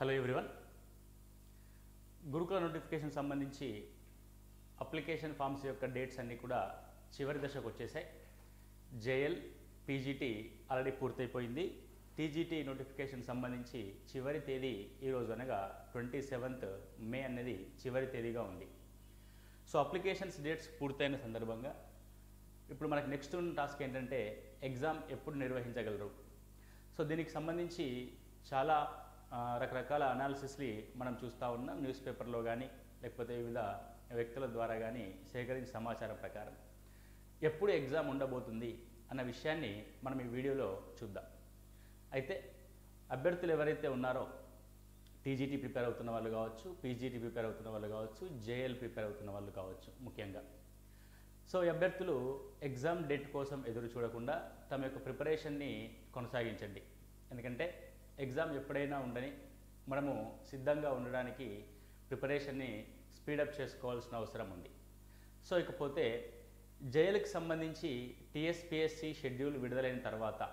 hello everyone Gurukula notification సంబంధించి application forms యొక్క dates అన్నీ కూడా చివరి దశకు వచ్చేసాయి జేఎల్ పీజీటీ ఆల్రెడీ పూర్తయిపోయింది టీజీటీ నోటిఫికేషన్ సంబంధించి చివరి తేదీ ఈరోజు అనగా ట్వంటీ సెవెంత్ మే అనేది చివరి తేదీగా ఉంది సో అప్లికేషన్స్ డేట్స్ పూర్తయిన సందర్భంగా ఇప్పుడు మనకి నెక్స్ట్ ఉన్న టాస్క్ ఏంటంటే ఎగ్జామ్ ఎప్పుడు నిర్వహించగలరు సో దీనికి సంబంధించి చాలా ఆ, రకరకాల అనాలిసిస్ని మనం చూస్తూ ఉన్నాం న్యూస్ పేపర్లో కానీ లేకపోతే వివిధ వ్యక్తుల ద్వారా కానీ సేకరించిన సమాచారం ప్రకారం ఎప్పుడు ఎగ్జామ్ ఉండబోతుంది అన్న విషయాన్ని మనం ఈ వీడియోలో చూద్దాం అయితే అభ్యర్థులు ఎవరైతే ఉన్నారో టీజీటీ ప్రిపేర్ అవుతున్న వాళ్ళు కావచ్చు పీజీటీ ప్రిపేర్ అవుతున్న వాళ్ళు కావచ్చు జేఎల్ ప్రిపేర్ అవుతున్న వాళ్ళు కావచ్చు ముఖ్యంగా సో ఈ అభ్యర్థులు ఎగ్జామ్ డేట్ కోసం ఎదురు చూడకుండా తమ యొక్క ప్రిపరేషన్ని కొనసాగించండి ఎందుకంటే ఎగ్జామ్ ఎప్పుడైనా ఉండని మనము సిద్ధంగా ఉండడానికి ప్రిపరేషన్ని స్పీడప్ చేసుకోవాల్సిన అవసరం ఉంది సో ఇకపోతే జైలుకి సంబంధించి టీఎస్పిఎస్సి షెడ్యూల్ విడుదలైన తర్వాత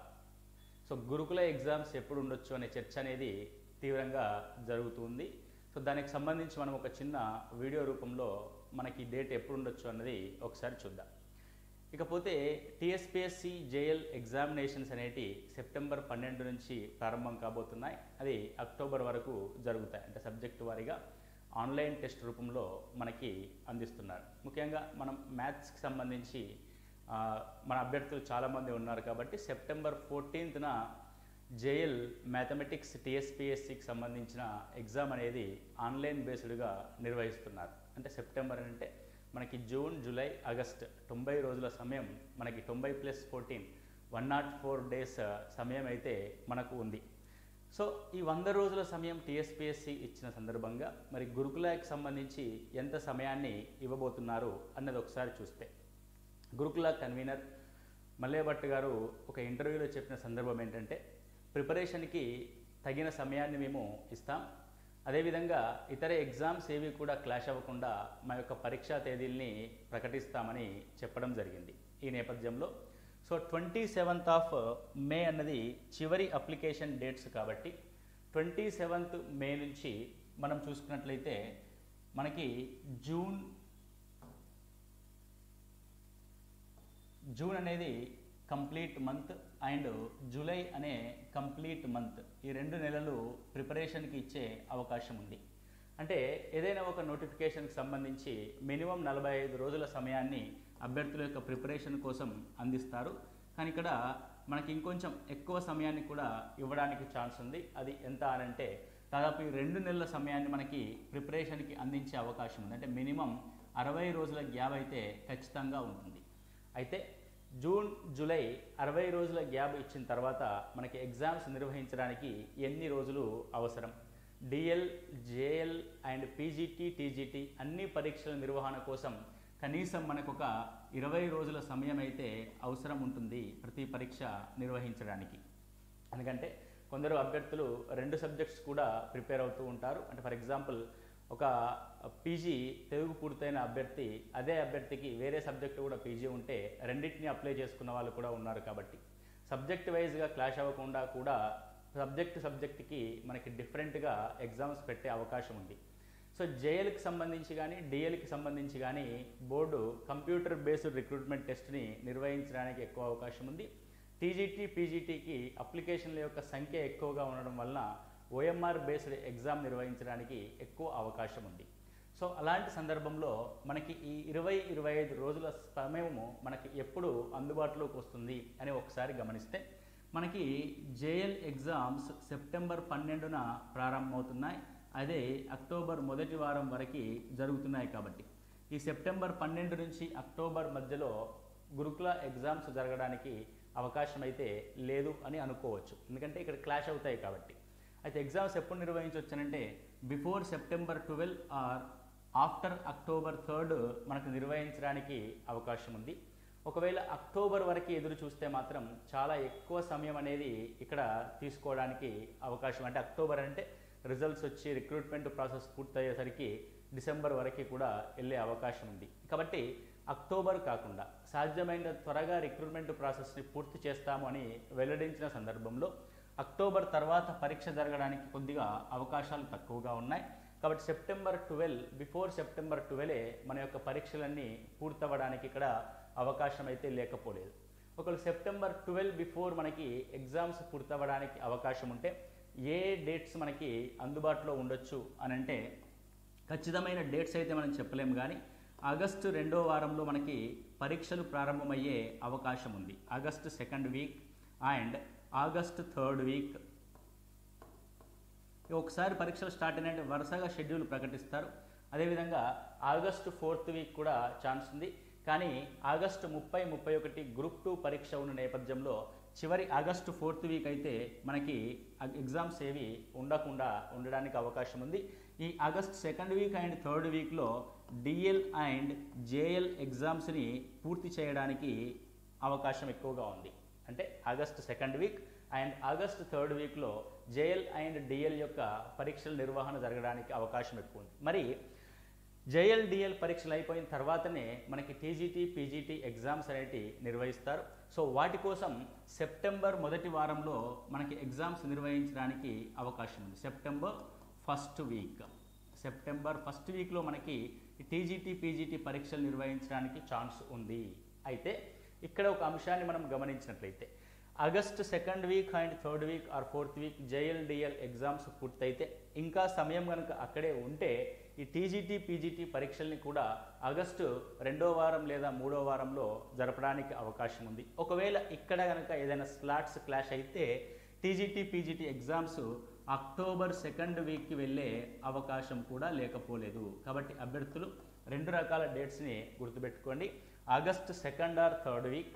సో గురుకుల ఎగ్జామ్స్ ఎప్పుడు ఉండొచ్చు అనే చర్చ అనేది తీవ్రంగా జరుగుతుంది సో దానికి సంబంధించి మనం ఒక చిన్న వీడియో రూపంలో మనకి డేట్ ఎప్పుడు ఉండొచ్చు అన్నది ఒకసారి చూద్దాం ఇకపోతే టీఎస్పిఎస్సి జేఎల్ ఎగ్జామినేషన్స్ అనేటి సెప్టెంబర్ పన్నెండు నుంచి ప్రారంభం కాబోతున్నాయి అది అక్టోబర్ వరకు జరుగుతాయి అంటే సబ్జెక్టు వారీగా ఆన్లైన్ టెస్ట్ రూపంలో మనకి అందిస్తున్నారు ముఖ్యంగా మనం మ్యాథ్స్కి సంబంధించి ఆ, మన అభ్యర్థులు చాలామంది ఉన్నారు కాబట్టి సెప్టెంబర్ ఫోర్టీన్త్న జేఎల్ మ్యాథమెటిక్స్ టీఎస్పిఎస్సికి సంబంధించిన ఎగ్జామ్ అనేది ఆన్లైన్ బేస్డ్గా నిర్వహిస్తున్నారు అంటే సెప్టెంబర్ అంటే మనకి జూన్ జూలై ఆగస్ట్ తొంభై రోజుల సమయం మనకి తొంభై plus fourteen one nought four days సమయం అయితే మనకు ఉంది సో ఈ వంద రోజుల సమయం టీఎస్పిఎస్సి ఇచ్చిన సందర్భంగా మరి గురుకులాకి సంబంధించి ఎంత సమయాన్ని ఇవ్వబోతున్నారు అన్నది ఒకసారి చూస్తే గురుకుల కన్వీనర్ మల్లయ్య భట్ గారు ఒక ఇంటర్వ్యూలో చెప్పిన సందర్భం ఏంటంటే ప్రిపరేషన్కి తగిన సమయాన్ని మేము ఇస్తాం అదేవిధంగా ఇతర ఎగ్జామ్స్ ఏవి కూడా క్లాష్ అవ్వకుండా మా యొక్క పరీక్షా తేదీల్ని ప్రకటిస్తామని చెప్పడం జరిగింది ఈ నేపథ్యంలో so twenty seventh of May అన్నది చివరి అప్లికేషన్ డేట్స్ కాబట్టి ట్వంటీ సెవెంత్ మే నుంచి మనం చూసుకున్నట్లయితే మనకి జూన్ జూన్ అనేది కంప్లీట్ మంత్ అండ్ జూలై అనే కంప్లీట్ మంత్ ఈ రెండు నెలలు ప్రిపరేషన్కి ఇచ్చే అవకాశం ఉంది అంటే ఏదైనా ఒక నోటిఫికేషన్కి సంబంధించి మినిమం నలభై ఐదు రోజుల సమయాన్ని అభ్యర్థుల యొక్క ప్రిపరేషన్ కోసం అందిస్తారు కానీ ఇక్కడ మనకి ఇంకొంచెం ఎక్కువ సమయాన్ని కూడా ఇవ్వడానికి ఛాన్స్ ఉంది అది ఎంత అని అంటే దాదాపు ఈ రెండు నెలల సమయాన్ని మనకి ప్రిపరేషన్కి అందించే అవకాశం ఉంది అంటే మినిమం అరవై రోజుల గ్యాప్ అయితే ఖచ్చితంగా ఉంటుంది అయితే జూన్ జూలై అరవై రోజుల గ్యాప్ ఇచ్చిన తర్వాత మనకి ఎగ్జామ్స్ నిర్వహించడానికి ఎన్ని రోజులు అవసరం DL JL and PGT TGT అన్ని పరీక్షల నిర్వహణ కోసం కనీసం మనకు ఒక ఇరవై రోజుల సమయం అయితే అవసరం ఉంటుంది ప్రతి పరీక్ష నిర్వహించడానికి ఎందుకంటే కొందరు అభ్యర్థులు రెండు సబ్జెక్ట్స్ కూడా ప్రిపేర్ అవుతూ ఉంటారు అంటే ఫర్ ఎగ్జాంపుల్ ఒక పీజీ తెలుగు పూర్తయిన అభ్యర్థి అదే అభ్యర్థికి వేరే సబ్జెక్ట్ కూడా పీజీ ఉంటే రెండింటిని అప్లై చేసుకున్న వాళ్ళు కూడా ఉన్నారు కాబట్టి సబ్జెక్ట్ వైజ్గా క్లాష్ అవ్వకుండా కూడా సబ్జెక్ట్ సబ్జెక్ట్కి మనకి డిఫరెంట్గా ఎగ్జామ్స్ పెట్టే అవకాశం ఉంది సో జేఎల్కి సంబంధించి కానీ డిఎల్కి సంబంధించి కానీ బోర్డు కంప్యూటర్ బేస్డ్ రిక్రూట్మెంట్ టెస్ట్ని నిర్వహించడానికి ఎక్కువ అవకాశం ఉంది టీజీటీ పీజీటీకి అప్లికేషన్ల యొక్క సంఖ్య ఎక్కువగా ఉండడం వలన ఓఎంఆర్ బేస్డ్ ఎగ్జామ్ నిర్వహించడానికి ఎక్కువ అవకాశం ఉంది సో అలాంటి సందర్భంలో మనకి ఈ ఇరవై ఇరవై ఐదు రోజుల సమయము మనకి ఎప్పుడు అందుబాటులోకి వస్తుంది అని ఒకసారి గమనిస్తే మనకి జేఎల్ ఎగ్జామ్స్ సెప్టెంబర్ పన్నెండున ప్రారంభమవుతున్నాయి అదే అక్టోబర్ మొదటి వారం వరకు జరుగుతున్నాయి కాబట్టి ఈ సెప్టెంబర్ పన్నెండు నుంచి అక్టోబర్ మధ్యలో గురుకుల ఎగ్జామ్స్ జరగడానికి అవకాశం అయితే లేదు అని అనుకోవచ్చు ఎందుకంటే ఇక్కడ క్లాష్ అవుతాయి కాబట్టి అయితే ఎగ్జామ్స్ ఎప్పుడు నిర్వహించవచ్చునంటే before September twelve or after October third మనకు నిర్వహించడానికి అవకాశం ఉంది ఒకవేళ అక్టోబర్ వరకు ఎదురు చూస్తే మాత్రం చాలా ఎక్కువ సమయం అనేది ఇక్కడ తీసుకోవడానికి అవకాశం అంటే అక్టోబర్ అంటే రిజల్ట్స్ వచ్చి రిక్రూట్మెంట్ ప్రాసెస్ పూర్తయ్యేసరికి డిసెంబర్ వరకు కూడా వెళ్ళే అవకాశం ఉంది కాబట్టి అక్టోబర్ కాకుండా సాధ్యమైన త్వరగా రిక్రూట్మెంట్ ప్రాసెస్ని పూర్తి చేస్తాము అని వెల్లడించిన సందర్భంలో అక్టోబర్ తర్వాత పరీక్ష జరగడానికి కొద్దిగా అవకాశాలు తక్కువగా ఉన్నాయి కాబట్టి సెప్టెంబర్ ట్వెల్వ్ బిఫోర్ సెప్టెంబర్ ట్వెల్వే మన యొక్క పరీక్షలన్నీ పూర్తవ్వడానికి ఇక్కడ అవకాశం అయితే లేకపోలేదు ఒకవేళ సెప్టెంబర్ ట్వెల్వ్ బిఫోర్ మనకి ఎగ్జామ్స్ పూర్తవ్వడానికి అవకాశం ఉంటే ఏ డేట్స్ మనకి అందుబాటులో ఉండొచ్చు అని అంటే ఖచ్చితమైన డేట్స్ అయితే మనం చెప్పలేము కానీ ఆగస్టు రెండో వారంలో మనకి పరీక్షలు ప్రారంభమయ్యే అవకాశం ఉంది August second week and August third week ఒకసారి పరీక్షలు స్టార్ట్ అయినంటే వరుసగా షెడ్యూల్ ప్రకటిస్తారు అదేవిధంగా ఆగస్టు ఫోర్త్ వీక్ కూడా ఛాన్స్ ఉంది కానీ ఆగస్టు ముప్పై ముప్పై ఒకటి గ్రూప్ టూ పరీక్ష ఉన్న నేపథ్యంలో చివరి ఆగస్టు ఫోర్త్ వీక్ అయితే మనకి ఎగ్జామ్స్ ఏవి ఉండకుండా ఉండడానికి అవకాశం ఉంది ఈ August second week and third వీక్లో డిఎల్ అండ్ జేఎల్ ఎగ్జామ్స్ని పూర్తి చేయడానికి అవకాశం ఎక్కువగా ఉంది అంటే August second week and August third వీక్లో జేఎల్ అండ్ డిఎల్ యొక్క పరీక్షల నిర్వహణ జరగడానికి అవకాశం ఎక్కువ ఉంది మరి జేఎల్ డిఎల్ పరీక్షలు అయిపోయిన తర్వాతనే మనకి టీజీటీ పీజీటీ ఎగ్జామ్స్ అనేవి నిర్వహిస్తారు సో వాటి కోసం సెప్టెంబర్ మొదటి వారంలో మనకి ఎగ్జామ్స్ నిర్వహించడానికి అవకాశం ఉంది September first week September first వీక్లో మనకి టీజీటీ పీజీటీ పరీక్షలు నిర్వహించడానికి ఛాన్స్ ఉంది అయితే ఇక్కడ ఒక అంశాన్ని మనం గమనించినట్లయితే August second week and third week or fourth week JL DL exams పూర్తయితే ఇంకా సమయం కనుక అక్కడే ఉంటే ఈ టీజీటీ పీజీటీ పరీక్షల్ని కూడా ఆగస్టు రెండో వారం లేదా మూడో వారంలో జరపడానికి అవకాశం ఉంది ఒకవేళ ఇక్కడ కనుక ఏదైనా స్లాట్స్ క్లాష్ అయితే TGT PGT exams October second వీక్కి వెళ్ళే అవకాశం కూడా లేకపోలేదు కాబట్టి అభ్యర్థులు రెండు రకాల డేట్స్ని గుర్తుపెట్టుకోండి August second or third week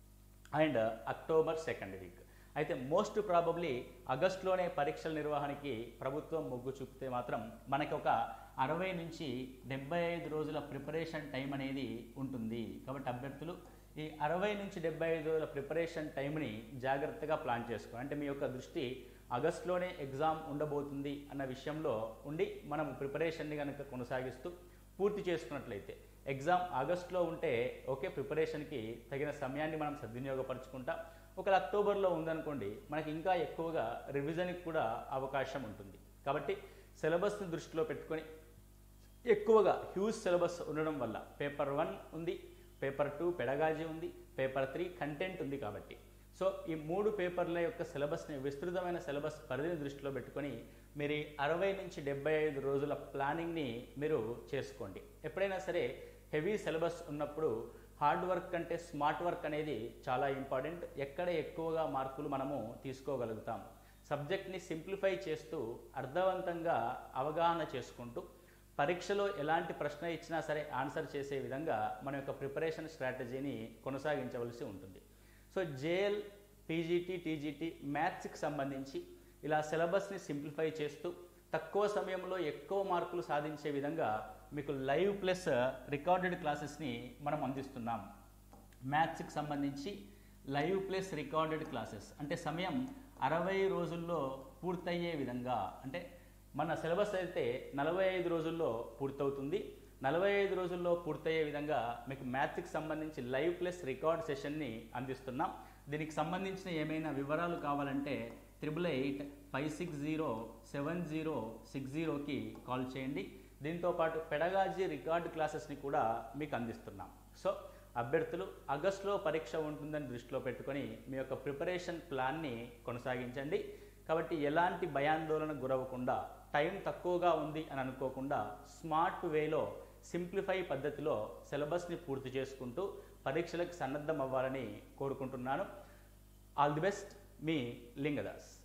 and October second week అయితే మోస్ట్ ప్రాబబ్లీ ఆగస్టులోనే పరీక్షల నిర్వహణకి ప్రభుత్వం మొగ్గు చూపితే మాత్రం మనకి ఒక అరవై నుంచి డెబ్బై ఐదు రోజుల ప్రిపరేషన్ టైం అనేది ఉంటుంది కాబట్టి అభ్యర్థులు ఈ అరవై నుంచి డెబ్బై ఐదు రోజుల ప్రిపరేషన్ టైంని జాగ్రత్తగా ప్లాన్ చేసుకో అంటే మీ యొక్క దృష్టి ఆగస్టులోనే ఎగ్జామ్ ఉండబోతుంది అన్న విషయంలో ఉండి మనం ప్రిపరేషన్ని కనుక కొనసాగిస్తూ పూర్తి చేసుకున్నట్లయితే ఎగ్జామ్ ఆగస్టులో ఉంటే ఓకే ప్రిపరేషన్కి తగిన సమయాన్ని మనం సద్వినియోగపరచుకుంటాం ఒకవేళ అక్టోబర్లో ఉందనుకోండి మనకి ఇంకా ఎక్కువగా రివిజన్కి కూడా అవకాశం ఉంటుంది కాబట్టి సిలబస్ని దృష్టిలో పెట్టుకొని ఎక్కువగా హ్యూజ్ సిలబస్ ఉండడం వల్ల పేపర్ వన్ ఉంది పేపర్ టూ పెడగాజీ ఉంది పేపర్ త్రీ కంటెంట్ ఉంది కాబట్టి సో ఈ మూడు పేపర్ల యొక్క సిలబస్ని విస్తృతమైన సిలబస్ పరిధిని దృష్టిలో పెట్టుకొని మీరు ఈ అరవై నుంచి డెబ్బై ఐదు రోజుల ప్లానింగ్ని మీరు చేసుకోండి ఎప్పుడైనా సరే హెవీ సిలబస్ ఉన్నప్పుడు హార్డ్ వర్క్ కంటే స్మార్ట్ వర్క్ అనేది చాలా ఇంపార్టెంట్ ఎక్కడ ఎక్కువగా మార్కులు మనము తీసుకోగలుగుతాం సబ్జెక్ట్ని సింప్లిఫై చేస్తూ అర్థవంతంగా అవగాహన చేసుకుంటూ పరీక్షలో ఎలాంటి ప్రశ్న ఇచ్చినా సరే ఆన్సర్ చేసే విధంగా మన యొక్క ప్రిపరేషన్ స్ట్రాటజీని కొనసాగించవలసి ఉంటుంది సో జేఎల్ పీజీటీ టీజీటీ మ్యాథ్స్కి సంబంధించి ఇలా సిలబస్ని సింప్లిఫై చేస్తూ తక్కువ సమయంలో ఎక్కువ మార్కులు సాధించే విధంగా మీకు లైవ్ ప్లస్ రికార్డెడ్ క్లాసెస్ని మనం అందిస్తున్నాం మ్యాథ్స్కి సంబంధించి లైవ్ ప్లస్ రికార్డెడ్ క్లాసెస్ అంటే సమయం అరవై రోజుల్లో పూర్తయ్యే విధంగా అంటే మన సిలబస్ అయితే నలభై ఐదు రోజుల్లో పూర్తవుతుంది నలభై ఐదు రోజుల్లో పూర్తయ్యే విధంగా మీకు మ్యాథ్స్కి సంబంధించి లైవ్ ప్లస్ రికార్డ్ సెషన్ని అందిస్తున్నాం దీనికి సంబంధించిన ఏమైనా వివరాలు కావాలంటే triple eight five six zero seven zero six జీరోకి కాల్ చేయండి దీంతో పాటు పెడగాజీ రికార్డ్ క్లాసెస్ని కూడా మీకు అందిస్తున్నాం సో అభ్యర్థులు ఆగస్టులో పరీక్ష ఉంటుందని దృష్టిలో పెట్టుకొని మీ యొక్క ప్రిపరేషన్ ప్లాన్ని కొనసాగించండి కాబట్టి ఎలాంటి భయాందోళన గురవ్వకుండా టైం తక్కువగా ఉంది అని అనుకోకుండా స్మార్ట్ వేలో సింప్లిఫై పద్ధతిలో సిలబస్ని పూర్తి చేసుకుంటూ పరీక్షలకు సన్నద్ధం అవ్వాలని కోరుకుంటున్నాను ఆల్ ది బెస్ట్ మీ లింగదాస్